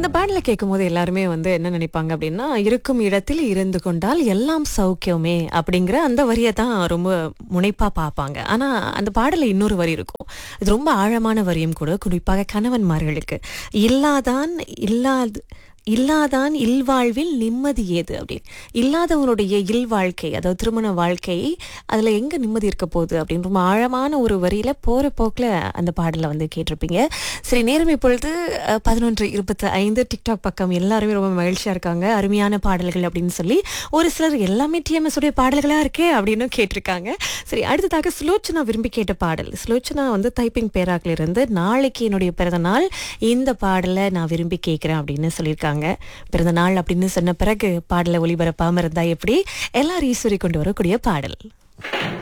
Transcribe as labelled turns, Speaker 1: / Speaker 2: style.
Speaker 1: இந்த பாடலை கேட்கும்போது எல்லாருமே வந்து என்ன நினைப்பாங்க அப்படின்னா இருக்கும் இடத்தில் இருந்து கொண்டால் எல்லாம் சௌக்கியமே அப்படிங்கிற அந்த வரியை தான் ரொம்ப முனைப்பா பார்ப்பாங்க ஆனா அந்த பாடல இன்னொரு வரி இருக்கும் இது ரொம்ப ஆழமான வரியும் கூட குறிப்பாக கணவன்மார்களுக்கு இல்லாதான் இல்லாது இல்லாதான் இல்வாழ்வில் நிம்மதி ஏது அப்படின்னு இல்லாதவனுடைய இல்வாழ்க்கை அதாவது திருமண வாழ்க்கை அதுல எங்க நிம்மதி இருக்க போகுது அப்படின்னு ரொம்ப ஆழமான ஒரு வரியில போற போக்குல அந்த பாடலை வந்து கேட்டிருப்பீங்க சரி நேரம் இப்பொழுது அஹ், பதினொன்று இருபத்தி ஐந்து டிக்டாக் பக்கம் எல்லாருமே ரொம்ப மகிழ்ச்சியா இருக்காங்க அருமையான பாடல்கள் அப்படின்னு சொல்லி ஒரு சிலர் எல்லாமே டிஎம்எஸ் உடைய பாடல்களா இருக்கே அப்படின்னு கேட்டிருக்காங்க சரி அடுத்ததாக சுலோச்சனா விரும்பி கேட்ட பாடல் சுலோச்சனா வந்து டைப்பிங் பேராக்ல இருந்து நாளைக்கு என்னுடைய பிறந்த நாள் இந்த பாடலை நான் விரும்பி கேட்கிறேன் அப்படின்னு சொல்லியிருக்காங்க பிறந்த நாள் அப்படின்னு சொன்ன பிறகு பாடலை ஒளிபரப்பாம இருந்தா எப்படி எல்லாரும் ஈஸ்வரி கொண்டு வரக்கூடிய பாடல்